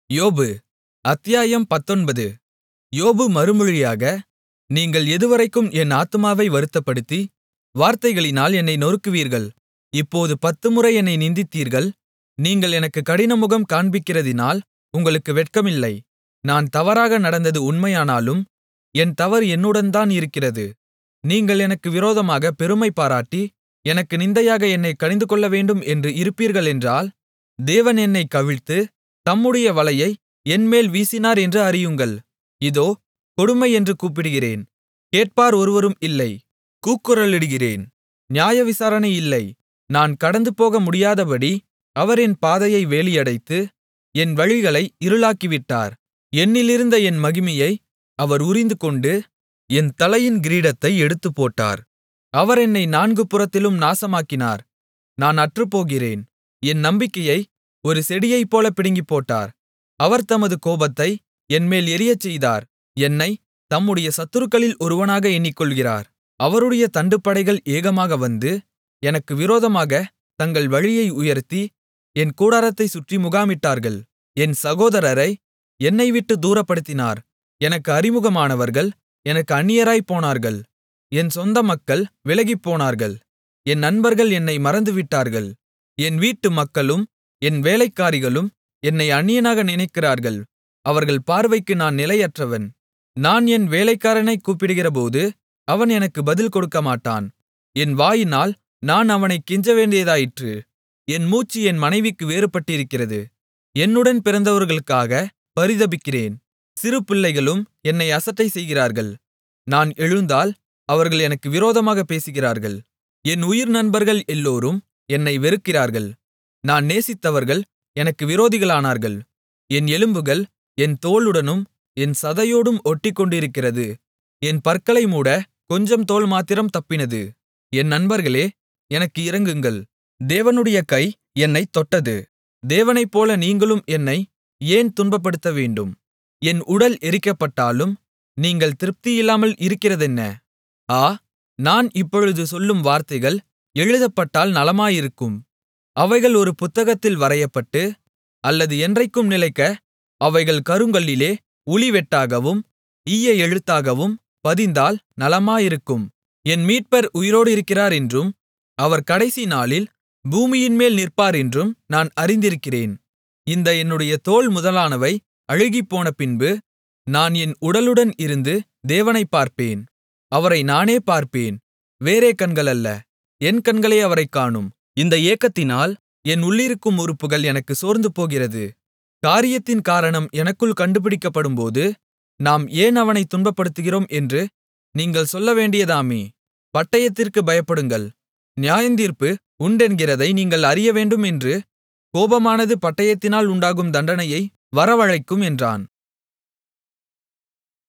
யோபு அத்தியாயம் பத்தொன்பது யோபு மறுமொழியாக நீங்கள் எதுவரைக்கும் என் ஆத்துமாவை வருத்தப்படுத்தி வார்த்தைகளினால் என்னை நொறுக்குவீர்கள் இப்போது பத்துமுறை என்னை நிந்தித்தீர்கள் நீங்கள் எனக்குக் கடினமுகம் காண்பிக்கிறதினால் உங்களுக்கு வெட்கமில்லை நான் தவறாக நடந்தது உண்மையானாலும் என் தவறு என்னுடன்தான் இருக்கிறது நீங்கள் எனக்கு விரோதமாகப் பெருமைபாராட்டி எனக்கு நிந்தையாக என்னைக் கடிந்துகொள்ளவேண்டும் என்று இருப்பீர்களென்றால் தேவன் என்னைக் கவிழ்த்து தம்முடைய வலையை என்மேல் வீசினார் என்று அறியுங்கள் இதோ கொடுமை என்று கூப்பிடுகிறேன் கேட்பார் ஒருவரும் இல்லை கூக்குரலிடுகிறேன் நியாயவிசாரணை இல்லை நான் கடந்துபோக முடியாதபடி அவர் என் பாதையை வேலியடைத்து என் வழிகளை இருளாக்கிவிட்டார் என்னிலிருந்த என் மகிமையை அவர் உரிந்துகொண்டு என் தலையின் கிரீடத்தை எடுத்துப்போட்டார் அவர் என்னை நான்கு புறத்திலும் நாசமாக்கினார் நான் அற்றுப்போகிறேன் என் நம்பிக்கையை ஒரு செடியைப்போல பிடுங்கிப்போட்டார் அவர் தமது கோபத்தை என்மேல் எரியச்செய்தார் என்னைத் தம்முடைய சத்துருக்களில் ஒருவனாக எண்ணிக்கொள்கிறார் அவருடைய தண்டுப்படைகள் ஏகமாக வந்து எனக்கு விரோதமாகத் தங்கள் வழியை உயர்த்தி என் கூடாரத்தைச் சுற்றி முகாமிட்டார்கள் என் சகோதரரை என்னைவிட்டு தூரப்படுத்தினார் எனக்கு அறிமுகமானவர்கள் எனக்கு அந்நியராய்ப் போனார்கள் என் சொந்த மக்கள் விலகிப்போனார்கள் என் நண்பர்கள் என்னை மறந்துவிட்டார்கள் என் வீட்டு மக்களும் என் வேலைக்காரிகளும் என்னை அந்நியனாக நினைக்கிறார்கள் அவர்கள் பார்வைக்கு நான் நிலையற்றவன் நான் என் வேலைக்காரனைக் கூப்பிடுகிறபோது அவன் எனக்கு பதில் கொடுக்கமாட்டான் என் வாயினால் நான் அவனைக் கெஞ்சவேண்டியதாயிற்று என் மூச்சு என் மனைவிக்கு வேறுபட்டிருக்கிறது என்னுடன் பிறந்தவர்களுக்காக பரிதபிக்கிறேன் சிறு பிள்ளைகளும் என்னை அசட்டை செய்கிறார்கள் நான் எழுந்தால் அவர்கள் எனக்கு விரோதமாகப் பேசுகிறார்கள் என் உயிர் நண்பர்கள் எல்லோரும் என்னை வெறுக்கிறார்கள் நான் நேசித்தவர்கள் எனக்கு விரோதிகளானார்கள் என் எலும்புகள் என் தோலுடனும் என் சதையோடும் ஒட்டிக்கொண்டிருக்கிறது என் பற்களை மூட கொஞ்சம் தோல் மாத்திரம் தப்பினது என் நண்பர்களே எனக்கு இரங்குங்கள் தேவனுடைய கை என்னைத் தொட்டது தேவனைப்போல நீங்களும் என்னை ஏன் துன்பப்படுத்தவேண்டும் என் உடல் எரிக்கப்பட்டாலும் நீங்கள் திருப்தியில்லாமல் இருக்கிறதென்ன ஆ நான் இப்பொழுது சொல்லும் வார்த்தைகள் எழுதப்பட்டால் நலமாயிருக்கும் அவைகள் ஒரு புத்தகத்தில் வரையப்பட்டு அல்லது என்றைக்கும் நிலைக்க அவைகள் கருங்கல்லிலே உளிவெட்டாகவும் ஈய எழுத்தாகவும் பதிந்தால் நலமாயிருக்கும் என் மீட்பர் உயிரோடிருக்கிறார் என்றும் அவர் கடைசி நாளில் பூமியின்மேல் நிற்பார் என்றும் நான் அறிந்திருக்கிறேன் இந்த என்னுடைய தோல் முதலானவை அழுகிப்போன பின்பு நான் என் உடலுடன் இருந்து தேவனைப் பார்ப்பேன் அவரை நானே பார்ப்பேன் வேறே கண்களல்ல என் கண்களே அவரைக் காணும் இந்த ஏக்கத்தினால் என் உள்ளிருக்கும் உறுப்புகள் எனக்கு சோர்ந்து போகிறது காரியத்தின் காரணம் எனக்குள் கண்டுபிடிக்கப்படும்போது நாம் ஏன் அவனை துன்பப்படுத்துகிறோம் என்று நீங்கள் சொல்லவேண்டியதாமே பட்டயத்திற்கு பயப்படுங்கள் நியாயத்தீர்ப்பு உண்டென்கிறதை நீங்கள் அறியவேண்டும் என்று கோபமானது பட்டயத்தினால் உண்டாகும் தண்டனையை வரவழைக்கும் என்றான்